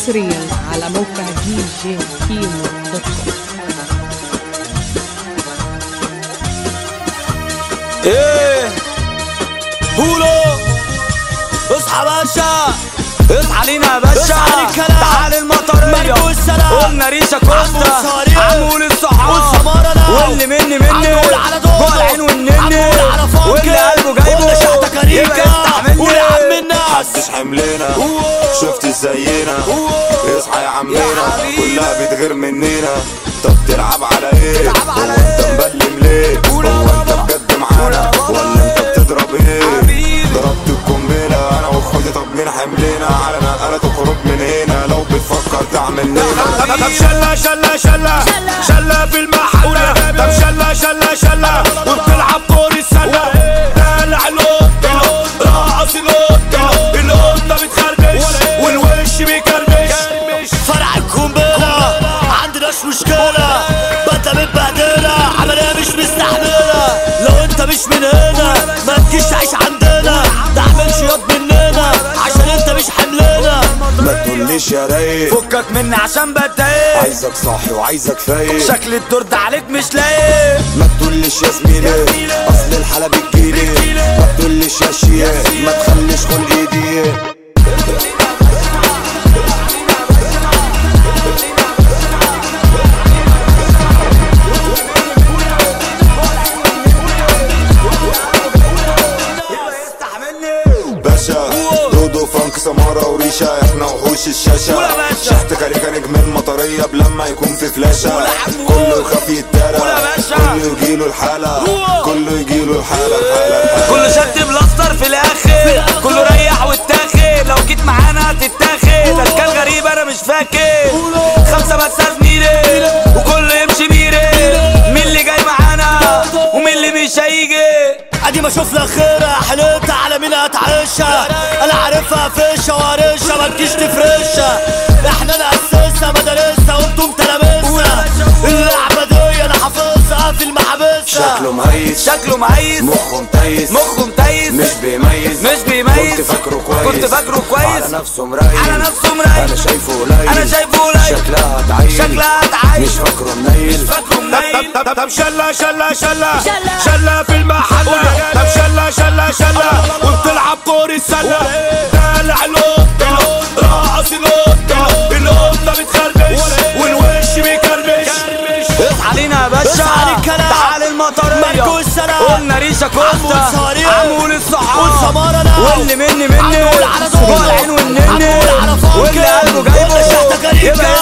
حصريا على موقع دي جي كيمو دوت كوم ايه قولوا اصحى باشا اصحى لينا يا باشا اصحى للكلام. تعال المطرية مجدو السلام. قلنا ريشة عمو كوستا صارية. عمول الصحاب والسمارة لا. واللي مني مني عمول على دودو. جوه العين والنني عمول على فانكي. واللي قلبه جايبه قلنا شحتة كريمة. يبقى يستحملني قول يا عم الناس. محدش حملنا شفت زينا اصحى يا عمنا حبيبي. كلها بتغير مننا طب تلعب على ايه تلعب على هو انت إيه؟ مبلم ليه قول يا هو انت بابا. بجد معانا قول يا ولا انت بتضرب ايه حبيبي. ضربت القنبله انا واخواتي طب مين حملنا على نقله تخرج من هنا لو بتفكر تعمل لنا طب شلة شلة شلة شلة في المحلة طب شلة شلة شلة وبتلعب كور السلة دلع القطة راعص القطة القطة بتخربش والوش بيكربش فرع القنبلة عندناش مشكلة بنت متبهدلة عملية مش مستحملة لو انت مش من هنا ما تجيش تعيش عندنا تعمل شياط مننا عشان انت مش حملنا ما تقوليش يا رايق فكك مني عشان بتضايق عايزك صاحي وعايزك فايق شكل الدور ده عليك مش لايق ما تقوليش يا زميلي اصل الحالة بتجيلي ما تقوليش يا شيخ ما تخليش خلقي ضيق باشا دودو فانك سمارة وريشة احنا وحوش الشاشة ولا باشا. شحت كاريكا نجم المطرية بلما يكون في فلاشة ولا عمو. كله يخاف يتدارى ولا باشا. كله يجيله الحالة كله يجيله الحالة الحالة الحالة كله شد بلاستر في الاخر كله ريح واتاخد لو جيت معانا هتتاخد اشكال غريبه انا مش فاكر خمسه بس يا زميلي وكله يمشي ميري مين اللي جاي معانا ومين اللي مش هيجي ادي ما اشوف لك خيرها حليت على مين هتعيشها انا عارفها فيشة وارشة ما تجيش تفرشها احنا نأسسها مدارسها وانتم تلاميذها اللعبة دي انا حافظها في المحابسها شكله مهيس شكله معيز مخه متيس مخه متيز مش بيميز مش بيميز. كنت فاكره كويس كنت فاكره كويس. على نفسه مرايز على نفسه مرايز. انا شايفه قليل أنا شايفه قليل. شكلها تعيل شكلها تعيل. مش فاكره منيل فاكره منيل طب طب شلة شلة شلة شلة في المحلة طب شلة شلة شلة وبتلعب كور السلة دلع القطة راعص القطة القطة بتخربش والوش بيكربش اصحى لينا يا باشا اصحى للكلام. تعال المطرية مجدو السلام. قلنا ريشة كوستا عمول صارية. عمول الصحاب والسمارة لا. واللي مني مني عمول على دودو. جوه العين والنني عمول على فانكي. واللي قلبه قلنا شحتة جايبه كريمة. يبقى